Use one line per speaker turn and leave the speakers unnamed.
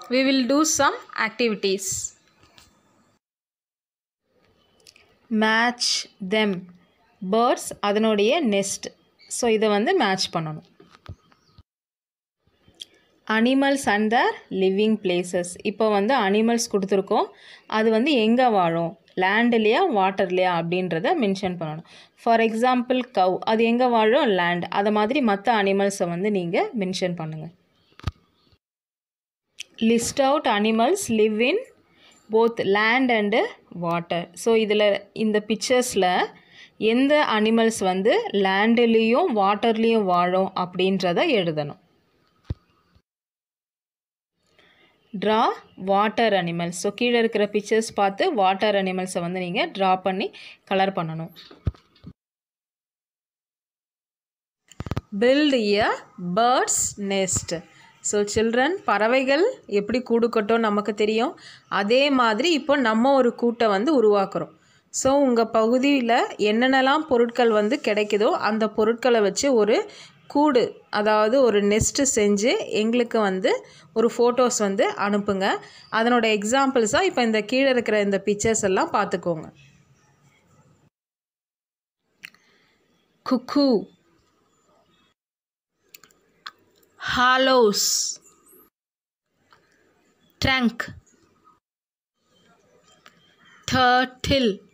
we will do some activities match them birds அதனுடைய nest so இதை வந்து match பண்ணணும் animals and their living places இப்போ வந்து அனிமல்ஸ் கொடுத்துருக்கோம் அது வந்து எங்கே வாழும் லேண்ட்லையா வாட்டர்லையா அப்படின்றத மென்ஷன் பண்ணணும் ஃபார் எக்ஸாம்பிள் கவ் அது எங்கே வாழும் லேண்ட் அதை மாதிரி மற்ற அனிமல்ஸை வந்து நீங்கள் மென்ஷன் பண்ணுங்கள் list out animals live in both land and water so இதில் இந்த பிக்சர்ஸில் எந்த அனிமல்ஸ் வந்து லேண்டுலேயும் வாட்டர்லேயும் வாழும் அப்படின்றத எழுதணும் ட்ரா வாட்டர் அனிமல்ஸ் ஸோ கீழே இருக்கிற பிக்சர்ஸ் பார்த்து வாட்டர் அனிமல்ஸை வந்து நீங்கள் ட்ரா பண்ணி கலர் பண்ணணும் build a birds nest so children பறவைகள் எப்படி கூடு கட்டும் நமக்கு தெரியும் அதே மாதிரி இப்போ நம்ம ஒரு கூட்டை வந்து உருவாக்குறோம் ஸோ உங்கள் பகுதியில் என்னென்னலாம் பொருட்கள் வந்து கிடைக்குதோ அந்த பொருட்களை வச்சு ஒரு கூடு அதாவது ஒரு நெஸ்ட்டு செஞ்சு எங்களுக்கு வந்து ஒரு ஃபோட்டோஸ் வந்து அனுப்புங்க அதனோட எக்ஸாம்பிள்ஸாக இப்போ இந்த கீழே இருக்கிற இந்த பிக்சர்ஸ் எல்லாம் பார்த்துக்கோங்க குக்கு hollows trunk turtle